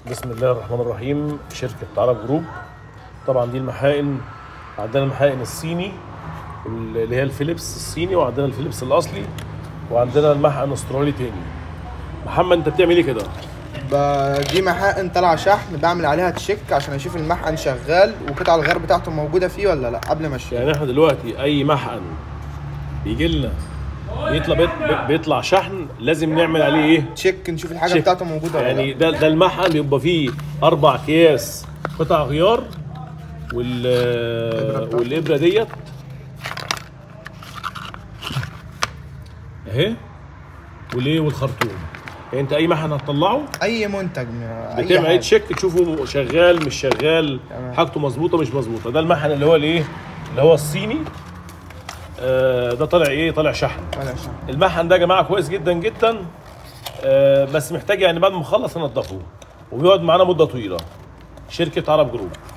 بسم الله الرحمن الرحيم شركة عرب جروب طبعا دي المحائن عندنا المحائن الصيني اللي هي الفيليبس الصيني وعندنا الفيليبس الأصلي وعندنا المحقن استرالي تاني محمد انت بتعمل ايه كده؟ ب- دي محقن طالعه شحن بعمل عليها تشيك عشان اشوف المحقن شغال وقطع الغيار بتاعته موجوده فيه ولا لا قبل ما اشتري يعني احنا دلوقتي اي محقن بيجي لنا بيطلع بيط- بيطلع شحن لازم نعمل عليه ايه؟ تشيك نشوف الحاجه تشيك. بتاعته موجوده ولا يعني لا ده ده المحقن بيبقى فيه اربع اكياس قطع غيار وال بتاعته. والابره ديت اهي والايه والخرطوم يعني انت اي محقن هتطلعه اي منتج من اي بتعمل اي حاجه تشيك تشوفه شغال مش شغال تمام. حاجته مظبوطه مش مظبوطه ده المحن اللي هو الايه اللي هو الصيني آه ده طالع ايه طالع شحن ولا شحن المحن ده يا جماعه كويس جدا جدا آه بس محتاج يعني بعد ما نخلص ننضفه وبيقعد معانا مده طويله شركه عرب جروب